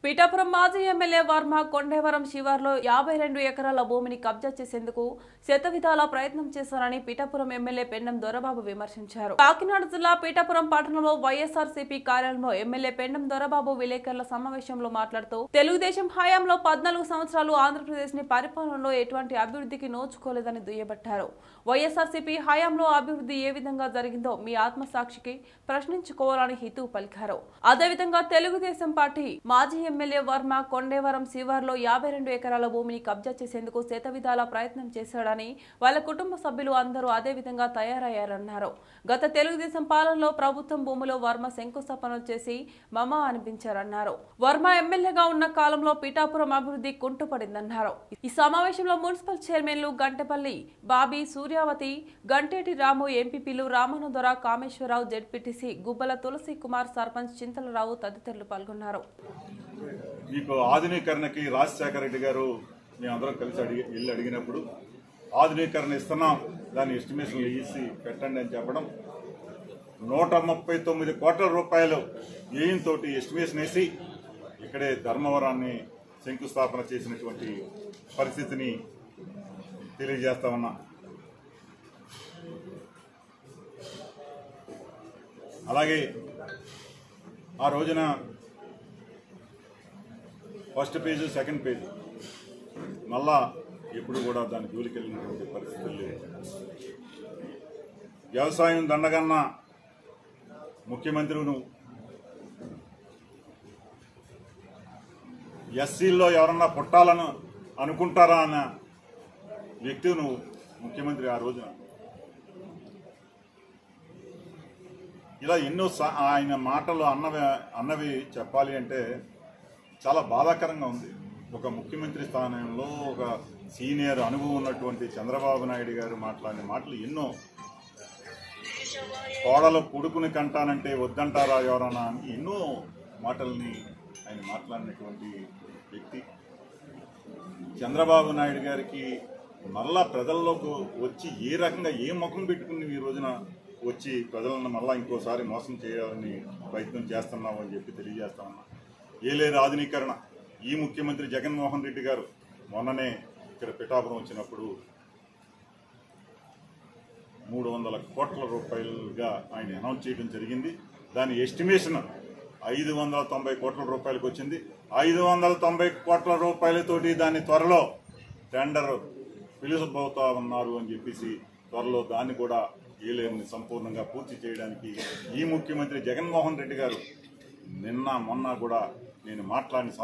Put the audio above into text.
పిఠాపురం మాజీ ఎమ్మెల్యే వర్మ కొండేవరం శివార్లో యాభై రెండు ఎకరాల భూమిని కబ్జా చేసేందుకు శతవిధాల ప్రయత్నం చేశారని పిఠాపురం ఎమ్మెల్యే పెండం దొరబాబు విమర్శించారు కాకినాడ జిల్లా పిఠాపురం పట్టణంలో వైఎస్ఆర్సీపీ కార్యాలయంలో ఎమ్మెల్యే పెండం దొరబాబు విలేకరుల సమావేశంలో మాట్లాడుతూ తెలుగుదేశం హయాంలో పద్నాలుగు సంవత్సరాలు ఆంధ్రప్రదేశ్ ని పరిపాలనలో ఎటువంటి అభివృద్ధికి నోచుకోలేదని దుయ్యబట్టారు వైఎస్ఆర్సీపీ హయాంలో అభివృద్ధి ఏ విధంగా జరిగిందో మీ ఆత్మసాక్షికి ప్రశ్నించుకోవాలని హితవు పలికారు అదేవిధంగా తెలుగుదేశం పార్టీ మాజీ ఎమ్మెల్యే వర్మ కొండేవరం శివార్లో యాభై రెండు ఎకరాల భూమిని కబ్జా చేసేందుకు శతవిధాల ప్రయత్నం చేశాడని వాళ్ళ కుటుంబ సభ్యులు అందరూ అదే విధంగా తయారయ్యారన్నారు గత తెలుగుదేశం పాలనలో ప్రభుత్వం భూమిలో వర్మ శంకుస్థాపన చేసి మమ అనిపించారన్నారు వర్మ ఎమ్మెల్యేగా ఉన్న కాలంలో పిఠాపురం అభివృద్ధి కుంటుపడిందన్నారు ఈ సమావేశంలో మున్సిపల్ చైర్మన్లు గంటపల్లి బాబీ సూర్యావతి గంటేటి రాము ఎంపీపీలు రామానుదొర కామేశ్వరరావు జెడ్పీటీసీ గుబ్బల తులసి కుమార్ సర్పంచ్ చింతలరావు తదితరులు పాల్గొన్నారు మీకు ఆధునీకరణకి రాజశేఖర రెడ్డి గారు మేమందరం కలిసి అడిగి వెళ్ళి అడిగినప్పుడు ఆధునీకరణ ఇస్తున్నాం దాని ఎస్టిమేషన్ వేసి పెట్టండి అని చెప్పడం నూట ముప్పై తొమ్మిది కోట్ల రూపాయలు వ్యయంతో ఎస్టిమేషన్ వేసి ఇక్కడే ధర్మవరాన్ని శంకుస్థాపన చేసినటువంటి పరిస్థితిని తెలియజేస్తా ఉన్నా అలాగే ఆ రోజున ఫస్ట్ పేజ్ సెకండ్ పేజ్ మళ్ళా ఎప్పుడు కూడా దాని జోలికి వెళ్ళినటువంటి పరిస్థితులు లేవు వ్యవసాయం దండగన్న ముఖ్యమంత్రి నువ్వు ఎస్సీల్లో ఎవరన్నా పుట్టాలను అనుకుంటారా అన్న వ్యక్తి నువ్వు ముఖ్యమంత్రి ఆ రోజున ఇలా ఎన్నో సా- ఆయన మాటలు అన్నవి అన్నవి చెప్పాలి అంటే చాలా బాధాకరంగా ఉంది ఒక ముఖ్యమంత్రి స్థానంలో ఒక సీనియర్ అనుభవం ఉన్నటువంటి చంద్రబాబు నాయుడు గారు మాట్లాడిన మాటలు ఎన్నో కోడలు కొడుకుని కంటానంటే వద్దంటారా ఎవరన్నా అని ఎన్నో మాటల్ని ఆయన మాట్లాడినటువంటి వ్యక్తి చంద్రబాబు నాయుడు గారికి మళ్ళా ప్రజల్లోకి వచ్చి ఏ రకంగా ఏ ముఖం పెట్టుకుని ఈ రోజున వచ్చి ప్రజలను మళ్ళా ఇంకోసారి మోసం చేయాలని ప్రయత్నం చేస్తున్నావు అని చెప్పి తెలియజేస్తా ఉన్నా ఏలేరు ఆధునీకరణ ఈ ముఖ్యమంత్రి జగన్మోహన్ రెడ్డి గారు మొన్ననే ఇక్కడ పిఠాపురం వచ్చినప్పుడు మూడు వందల కోట్ల రూపాయలుగా ఆయన అనౌన్స్ చేయడం జరిగింది దాని ఎస్టిమేషన్ ఐదు వందల తొంభై కోట్ల రూపాయలకు వచ్చింది ఐదు వందల తొంభై కోట్ల రూపాయలతోటి దాన్ని త్వరలో టెండర్ పిలువబోతా ఉన్నారు అని చెప్పేసి త్వరలో దాన్ని కూడా ఏలేని సంపూర్ణంగా పూర్తి చేయడానికి ఈ ముఖ్యమంత్రి జగన్మోహన్ రెడ్డి గారు నిన్న మొన్న కూడా నేను మాట్లాడిన